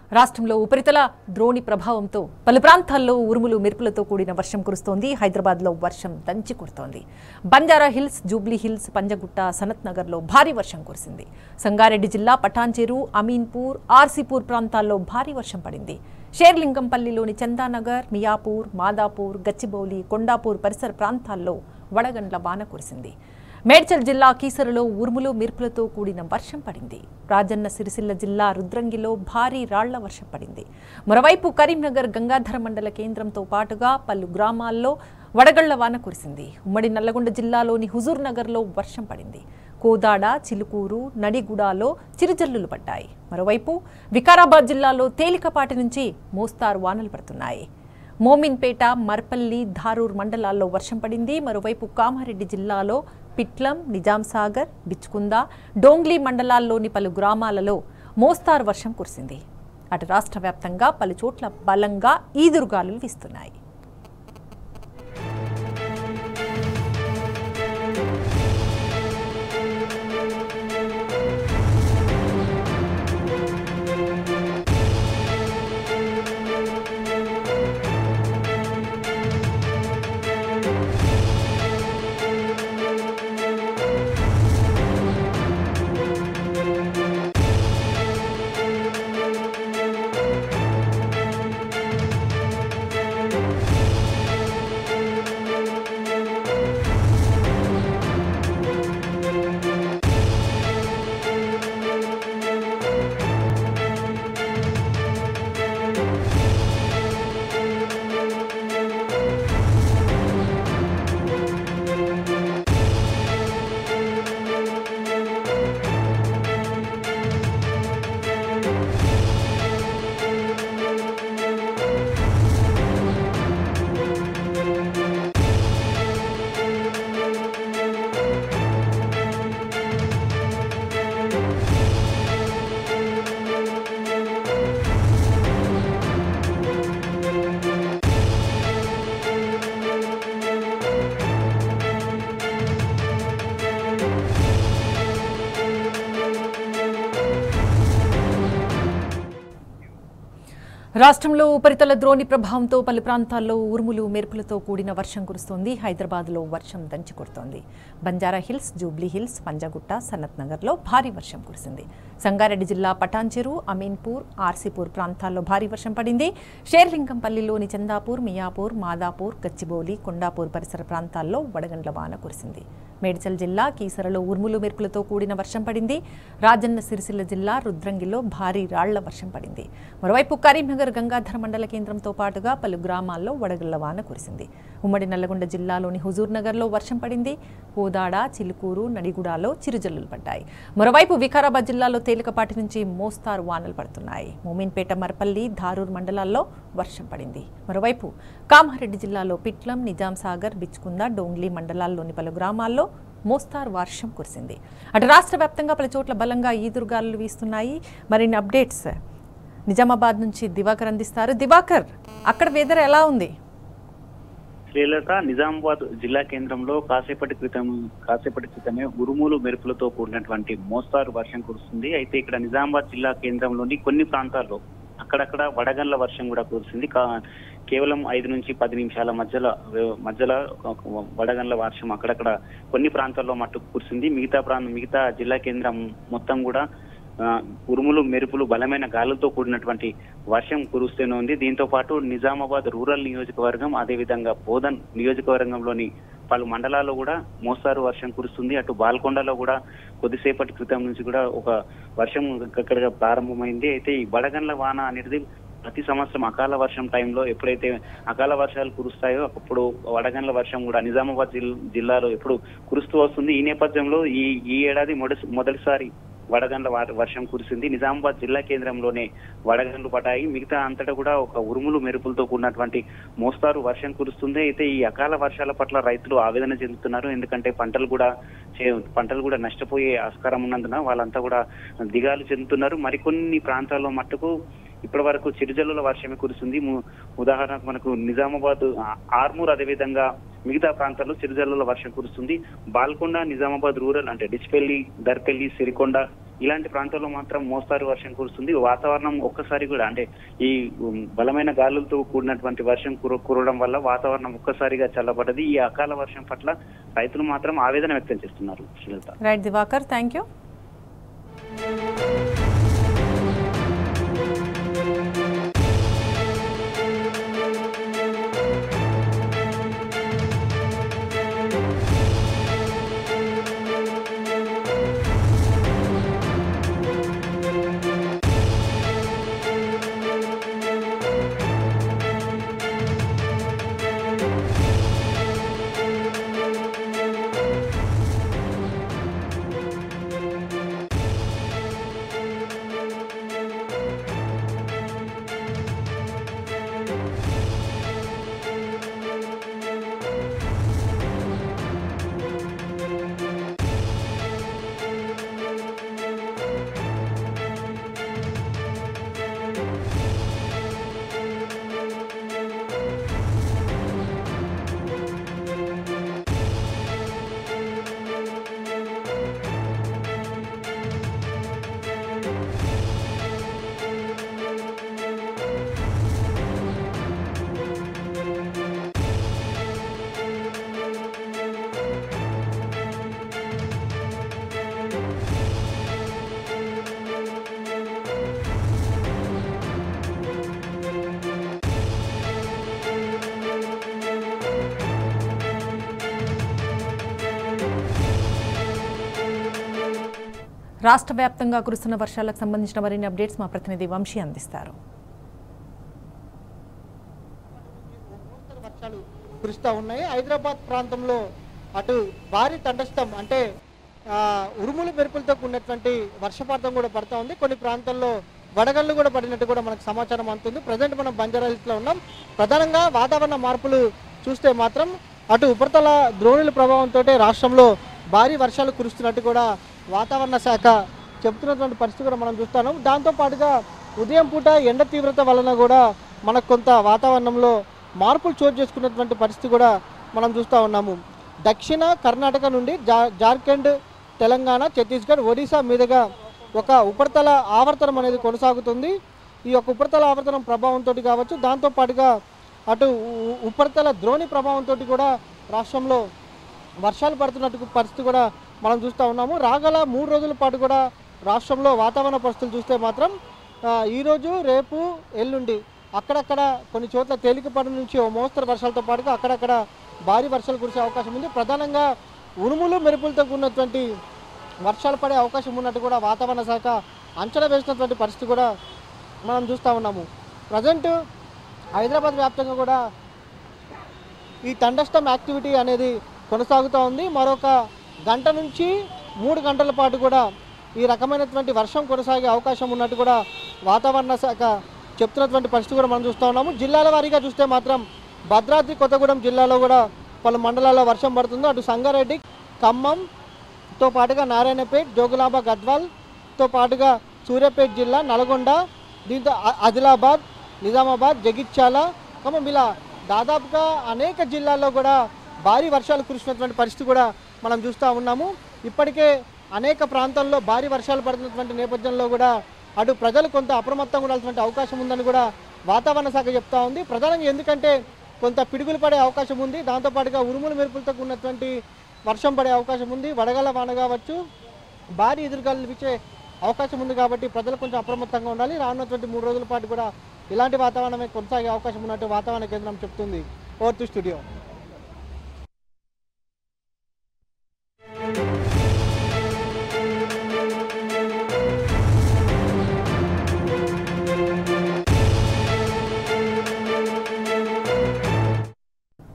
రాష్ట్రంలో ఉపరితల ద్రోణి ప్రభావంతో పలు ప్రాంతాల్లో ఉరుములు మెరుపులతో కూడిన వర్షం కురుస్తోంది హైదరాబాద్లో వర్షం దంచి కుడుతోంది బంజారా హిల్స్ జూబ్లీ హిల్స్ పంజగుట్ట సనత్ నగర్లో భారీ వర్షం కురిసింది సంగారెడ్డి జిల్లా పటాన్చెరు అమీన్పూర్ ఆర్సీపూర్ ప్రాంతాల్లో భారీ వర్షం పడింది షేర్లింగంపల్లిలోని చందానగర్ మియాపూర్ మాదాపూర్ గచ్చిబౌలి కొండాపూర్ పరిసర ప్రాంతాల్లో వడగండ్ల వాన కురిసింది మేడ్చల్ జిల్లా కీసరలో ఉరుములు మెరుపులతో కూడిన వర్షం పడింది రాజన్న సిరిసిల్ల జిల్లా రుద్రంగిలో భారీ రాళ్ల వర్షం పడింది మరోవైపు కరీంనగర్ గంగాధర మండల కేంద్రంతో పాటుగా పలు గ్రామాల్లో వడగళ్ల వాన కురిసింది ఉమ్మడి నల్లగొండ జిల్లాలోని హుజూర్ నగర్లో వర్షం పడింది కోదాడ చిలుకూరు నడిగూడలో చిరుజల్లులు పడ్డాయి మరోవైపు వికారాబాద్ జిల్లాలో తేలికపాటి నుంచి మోస్తారు వానలు పడుతున్నాయి మోమిన్పేట మర్పల్లి ధారూర్ మండలాల్లో వర్షం పడింది మరోవైపు కామారెడ్డి జిల్లాలో పిట్లం నిజాంసాగర్ బిచ్కుంద డోంగ్లీ మండలాల్లోని పలు గ్రామాలలో మోస్తారు వర్షం కురిసింది అటు రాష్ట్ర వ్యాప్తంగా పలు చోట్ల బలంగా ఈదురుగాలులు వీస్తున్నాయి రాష్ట్రంలో ఉపరితల ద్రోణి ప్రభావంతో పలు ప్రాంతాల్లో ఉరుములు మెరుపులతో కూడిన వర్షం కురుస్తోంది హైదరాబాద్లో వర్షం దంచి కొడుతోంది బంజారా హిల్స్ జూబ్లీ హిల్స్ పంజాగుట్ట సనత్ నగర్లో భారీ వర్షం కురిసింది సంగారెడ్డి జిల్లా పటాన్చెరు అమీన్పూర్ ఆర్సీపూర్ ప్రాంతాల్లో భారీ వర్షం పడింది షేర్లింగంపల్లిలోని చందాపూర్ మియాపూర్ మాదాపూర్ గచ్చిబౌలి కొండాపూర్ పరిసర ప్రాంతాల్లో వడగండ్ల వాన కురిసింది మేడ్చల్ జిల్లా కీసరలో ఉరుములు మెరుపులతో కూడిన వర్షం పడింది రాజన్న సిరిసిల్ల జిల్లా రుద్రంగిలో భారీ రాళ్ల వర్షం పడింది మరోవైపు కరీంనగర్ గంగాధర మండల కేంద్రంతో పాటుగా పలు గ్రామాల్లో వడగళ్ల వాన కురిసింది ఉమ్మడి నల్లగొండ జిల్లాలోని హుజూర్ నగర్లో వర్షం పడింది కోదాడ చిలుకూరు నడిగూడలో చిరుజల్లులు పడ్డాయి మరోవైపు వికారాబాద్ జిల్లాలో తేలికపాటి నుంచి మోస్తారు వానలు పడుతున్నాయి మోమిన్పేట మర్పల్లి ధారూర్ మండలాల్లో వర్షం పడింది మరోవైపు కామారెడ్డి జిల్లాలో పిట్లం నిజాంసాగర్ బిచ్కుంద డోంగ్లీ మండలాల్లోని పలు గ్రామాల్లో మోస్తారు వర్షం కురిసింది అటు రాష్ట్ర వ్యాప్తంగా పలు చోట్ల బలంగా ఈదురుగాలులు వీస్తున్నాయి మరిన్ని అప్డేట్స్ నిజామాబాద్ నుంచి దివాకర్ అందిస్తారు దివాకర్ అక్కడ వెదర్ ఎలా ఉంది శ్రీలత నిజామాబాద్ జిల్లా కేంద్రంలో కాసేపటి క్రితం కాసేపటి క్రితమే ఉరుములు మెరుపులతో కూడినటువంటి మోస్తారు వర్షం కురుస్తుంది అయితే ఇక్కడ నిజామాబాద్ జిల్లా కేంద్రంలోని కొన్ని ప్రాంతాల్లో అక్కడక్కడ వడగండ్ల వర్షం కూడా కురిసింది కా- కేవలం ఐదు నుంచి పది నిమిషాల మధ్యలో మధ్యలో ఒక వడగండ్ల వర్షం అక్కడక్కడ కొన్ని ప్రాంతాల్లో మట్టుకు కురిసింది మిగతా ప్రాంతం మిగతా జిల్లా కేంద్రం మొత్తం కూడా ఆ, ఉరుములు మెరుపులు బలమైన గాలులతో కూడినటువంటి వర్షం కురుస్తూనే ఉంది దీంతో పాటు నిజామాబాద్ రూరల్ నియోజకవర్గం అదేవిధంగా బోధన్ నియోజకవర్గంలోని పలు మండలాల్లో కూడా మోస్తారు వర్షం కురుస్తుంది అటు బాల్కొండలో కూడా కొద్దిసేపటి క్రితం నుంచి కూడా ఒక వర్షం ఇక్కడ ప్రారంభమైంది అయితే ఈ వడగండ్ల వాన అనేది ప్రతి సంవత్సరం అకాల వర్షం టైంలో ఎప్పుడైతే అకాల వర్షాలు కురుస్తాయో అప్పుడు వడగండ్ల వర్షం కూడా నిజామాబాద్ జిల్- జిల్లాలో ఎప్పుడు కురుస్తూ వస్తుంది ఈ నేపథ్యంలో ఈ ఈ ఏడాది మొదటి మొదటిసారి వడగండ్ల వా- వర్షం కురిసింది నిజామాబాద్ జిల్లా కేంద్రంలోనే వడగండ్లు పడ్డాయి మిగతా అంతటా కూడా ఒక ఉరుములు మెరుపులతో కూడినటువంటి మోస్తారు వర్షం కురుస్తుంది అయితే ఈ అకాల వర్షాల పట్ల రైతులు ఆవేదన చెందుతున్నారు ఎందుకంటే పంటలు కూడా చే- పంటలు కూడా నష్టపోయే ఆస్కారం ఉన్నందున వాళ్ళంతా కూడా దిగాలు చెందుతున్నారు మరికొన్ని ప్రాంతాల్లో మట్టుకు ఇప్పటి వరకు చిరుజల్లుల వర్షమే కురుస్తుంది ము- ఉదాహరణకు మనకు నిజామాబాద్ ఆ- ఆర్మూర్ అదేవిధంగా మిగతా ప్రాంతాల్లో చిరుజల్లుల వర్షం కురుస్తుంది బాల్కొండ నిజామాబాద్ రూరల్ అంటే డిచ్పల్లి దర్పల్లి సిరికొండ ఇలాంటి ప్రాంతాల్లో మాత్రం మోస్తారు వర్షం కురుస్తుంది వాతావరణం ఒక్కసారి కూడా అంటే ఈ ఉమ్, బలమైన గాలులతో కూడినటువంటి వర్షం కుర కురవడం వల్ల వాతావరణం ఒక్కసారిగా చల్లబడ్డది ఈ అకాల వర్షం పట్ల రైతులు మాత్రం ఆవేదన వ్యక్తం చేస్తున్నారు Srilatha right Diwakar thank you రాష్ట్ర వ్యాప్తంగా కురుస్తున్న వర్షాలకు సంబంధించిన మరిన్ని అప్డేట్స్ మా ప్రతినిధి వంశీ అందిస్తారు మోస్తరు వర్షాలు కురుస్తూ ఉన్నాయి హైదరాబాద్ ప్రాంతంలో అటు భారీ తండస్తం అంటే ఆ, ఉరుములు మెరుపులతో కూడినటువంటి వర్షపాతం కూడా పడతా ఉంది కొన్ని ప్రాంతాల్లో వడగళ్ళు కూడా పడినట్టు కూడా మనకు సమాచారం అందుతుంది ప్రజెంట్ మనం బంజారా హిల్స్లో ఉన్నాం ప్రధానంగా వాతావరణ మార్పులు చూస్తే మాత్రం అటు ఉపరితల ద్రోణుల ప్రభావంతో రాష్ట్రంలో భారీ వర్షాలు కురుస్తున్నట్టు కూడా వాతావరణ శాఖ చెప్తున్నటువంటి పరిస్థితి కూడా మనం చూస్తున్నాం దాంతో పాటుగా ఉదయం పూట ఎండ తీవ్రత వలన కూడా మనకు కొంత వాతావరణంలో మార్పులు చోటు చేసుకున్నటువంటి పరిస్థితి కూడా మనం చూస్తూ ఉన్నాము దక్షిణ కర్ణాటక నుండి జా జార్ఖండ్ తెలంగాణ ఛత్తీస్గఢ్ ఒడిశా మీదుగా ఒక ఉపరితల ఆవర్తనం అనేది కొనసాగుతుంది ఈ యొక్క ఉపరితల ఆవర్తనం ప్రభావంతో కావచ్చు దాంతో పాటుగా అటు ఉ- ఉపరితల ద్రోణి ప్రభావంతో కూడా రాష్ట్రంలో వర్షాలు పడుతున్నట్టు పరిస్థితి కూడా మనం చూస్తూ ఉన్నాము రాగల మూడు రోజుల పాటు కూడా రాష్ట్రంలో వాతావరణ పరిస్థితులు చూస్తే మాత్రం ఆ, ఈరోజు రేపు ఎల్లుండి అక్కడక్కడ కొన్ని చోట్ల తేలికపాటి నుంచి ఓ మోస్తరు వర్షాలతో పాటుగా అక్కడక్కడ భారీ వర్షాలు కురిసే అవకాశం ఉంది ప్రధానంగా ఉరుములు మెరుపులతో కూడినటువంటి వర్షాలు పడే అవకాశం ఉన్నట్టు కూడా వాతావరణ శాఖ అంచనా వేసినటువంటి పరిస్థితి కూడా మనం చూస్తూ ఉన్నాము ప్రజెంట్ హైదరాబాద్ వ్యాప్తంగా కూడా ఈ తండస్టమ్ యాక్టివిటీ అనేది కొనసాగుతూ ఉంది మరొక గంట నుంచి మూడు గంటల పాటు కూడా ఈ రకమైనటువంటి వర్షం కొనసాగే అవకాశం ఉన్నట్టు కూడా వాతావరణ శాఖ చెప్తున్నటువంటి పరిస్థితి కూడా మనం చూస్తూ ఉన్నాము జిల్లాల వారీగా చూస్తే మాత్రం భద్రాద్రి కొత్తగూడెం జిల్లాలో కూడా పలు మండలాల్లో వర్షం పడుతుంది అటు సంగారెడ్డి ఖమ్మంతో పాటుగా నారాయణపేట్ జోగులాంబ గద్వాల్తో పాటుగా సూర్యాపేట జిల్లా నల్గొండ దీంతో ఆ- ఆదిలాబాద్ నిజామాబాద్ జగిత్యాల ఖమ్మం ఇలా దాదాపుగా అనేక జిల్లాల్లో కూడా భారీ వర్షాలు కురిసినటువంటి పరిస్థితి కూడా మనం చూస్తూ ఉన్నాము ఇప్పటికే అనేక ప్రాంతాల్లో భారీ వర్షాలు పడుతున్నటువంటి నేపథ్యంలో కూడా అటు ప్రజలు కొంత అప్రమత్తంగా ఉండాల్సినటువంటి అవకాశం ఉందని కూడా వాతావరణ శాఖ చెప్తా ఉంది ప్రధానంగా ఎందుకంటే కొంత పిడుగులు పడే అవకాశం ఉంది దాంతోపాటుగా ఉరుములు మెరుపులతో ఉన్నటువంటి వర్షం పడే అవకాశం ఉంది వడగల వాన కావచ్చు భారీ ఎదురుగాలు వీచే అవకాశం ఉంది కాబట్టి ప్రజలు కొంచెం అప్రమత్తంగా ఉండాలి రానున్నటువంటి మూడు రోజుల పాటు కూడా ఇలాంటి వాతావరణమే కొనసాగే అవకాశం ఉన్నట్టు వాతావరణ కేంద్రం చెప్తుంది ఓవర్ టు స్టూడియో